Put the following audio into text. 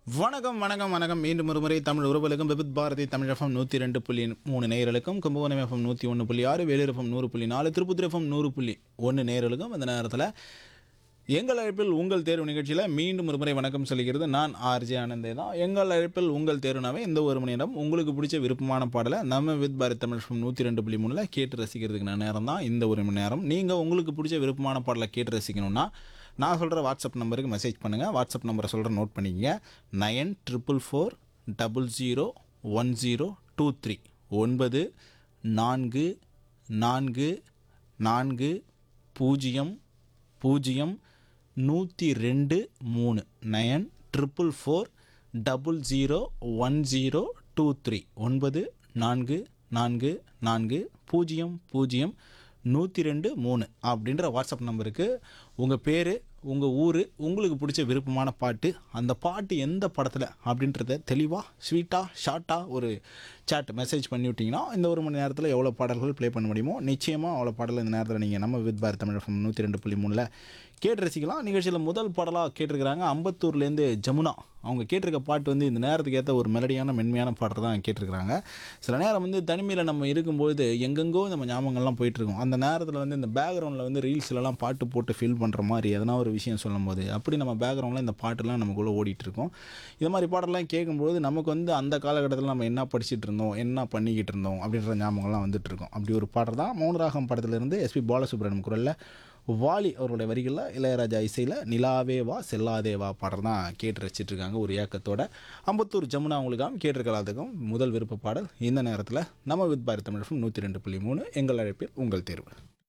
வணக்கம் வணக்கம் வணக்கம் மீண்டும் ஒரு முறை தமிழ் உறவுகளுக்கும் விபித் பாரதி தமிழ் எஃப்எம் நூற்றி ரெண்டு புள்ளி மூணு நேயர்களுக்கும் கும்பகோணம் எஃப்எம் நூற்றி ஒன்று புள்ளி ஆறு வேலூர் எஃப்எம் நூறு புள்ளி நாலு திருப்பத்தூர் எஃப்எம் நூறு புள்ளி ஒன்று நேயர்களுக்கும் இந்த நேரத்தில் எங்கள் அழைப்பில் உங்கள் தேர்வு நிகழ்ச்சியில் மீண்டும் ஒரு முறை வணக்கம் சொல்லிக்கிறது நான் ஆர்ஜே ஆனந்தே தான் எங்கள் அழைப்பில் உங்கள் தேர்வுனாவே இந்த ஒரு மணி நேரம் உங்களுக்கு பிடிச்ச விருப்பமான பாடலை நம்ம வித் பாரத் தமிழ் எஃப்எம் நூற்றி ரெண்டு புள்ளி மூணில் கேட்டு ரசிக்கிறதுக்கு நேரம் தான் இந்த ஒரு மணி நேரம் நீங்கள் உங்களுக்கு பிடிச்ச விருப்பமான பாடலை கேட்டு ரசிக்கணும்னா நான் சொல்கிற வாட்ஸ்அப் நம்பருக்கு மெசேஜ் பண்ணுங்கள் வாட்ஸ்அப் நம்பரை சொல்கிற நோட் பண்ணிக்கங்க nine triple four double zero one zero two three ஒன்பது நான்கு நான்கு நான்கு பூஜ்ஜியம் பூஜ்ஜியம் நூற்றி ரெண்டு மூணு nine triple four double zero one zero two three ஒன்பது நான்கு நான்கு நான்கு பூஜ்ஜியம் பூஜ்ஜியம் நூற்றி ரெண்டு மூணு அப்படின்ற வாட்ஸ்அப் நம்பருக்கு உங்கள் பேர் உங்கள் ஊர் உங்களுக்கு பிடிச்ச விருப்பமான பாட்டு அந்த பாட்டு எந்த படத்தில் அப்படின்றத தெளிவாக ஸ்வீட்டாக ஷார்ட்டாக ஒரு chat மெசேஜ் பண்ணி விட்டிங்கன்னா இந்த ஒரு மணி நேரத்தில் எவ்வளோ பாடல்கள் ப்ளே பண்ண முடியுமோ நிச்சயமாக அவ்வளோ பாடல் இந்த நேரத்தில் நீங்கள் நம்ம வித் பாரத் தமிழ் எஃப்எம் நூற்றி ரெண்டு புள்ளி மூணில் கேட்டு ரசிக்கலாம் நிகழ்ச்சியில் முதல் பாடலாக கேட்டிருக்கிறாங்க அம்பத்தூர்லேருந்து ஜமுனா அவங்க கேட்டிருக்க பாட்டு வந்து இந்த நேரத்துக்கு ஏற்ற ஒரு மெலடியான மென்மையான பாட்டு தான் கேட்டிருக்கிறாங்க சில நேரம் வந்து தனிமையில் நம்ம இருக்கும்போது எங்கெங்கோ நம்ம ஞாபகங்கள்லாம் போயிட்டுருக்கோம் அந்த நேரத்தில் வந்து இந்த பேக்ரவுண்டில் வந்து ரீல்ஸ்லலாம் பாட்டு போட்டு ஃபீல் பண்ணுற மாதிரி எதனா ஒரு விஷயம் சொல்லும்போது அப்படி நம்ம பேக்ரவுண்டில் இந்த பாட்டுலாம் நமக்குள்ளே ஓடிட்டு இருக்கோம் இது மாதிரி பாட்டெல்லாம் கேட்கும்போது நமக்கு வந்து அந்த காலகட்டத்தில் நம்ம என்ன படிச்சுட்டு இருந்தோம் என்ன பண்ணிக்கிட்டு இருந்தோம் அப்படின்ற ஞாபகம்லாம் வந்துட்டு இருக்கோம் அப்படி ஒரு பாடல் தான் மௌனராகம் படத்திலிருந்து எஸ்பி பாலசுப்ரமணியம் குரலில் வாலி அவருடைய வரிகளில் இளையராஜா இசையில் நிலாவே வா செல்லாதே வா பாடல் தான் கேட்டு ரசிச்சிட்டு இருக்காங்க ஒரு ஏக்கத்தோட அம்பத்தூர் ஜமுனா அவங்களுக்காக கேட்டிருக்கலாத்துக்கும் முதல் விருப்ப பாடல் இந்த நேரத்தில் நம்ம வித் பாரத் தமிழ் நூற்றி ரெண்டு புள்ளி மூணு எங்கள் அழைப்பில் உங்கள் தேர்வு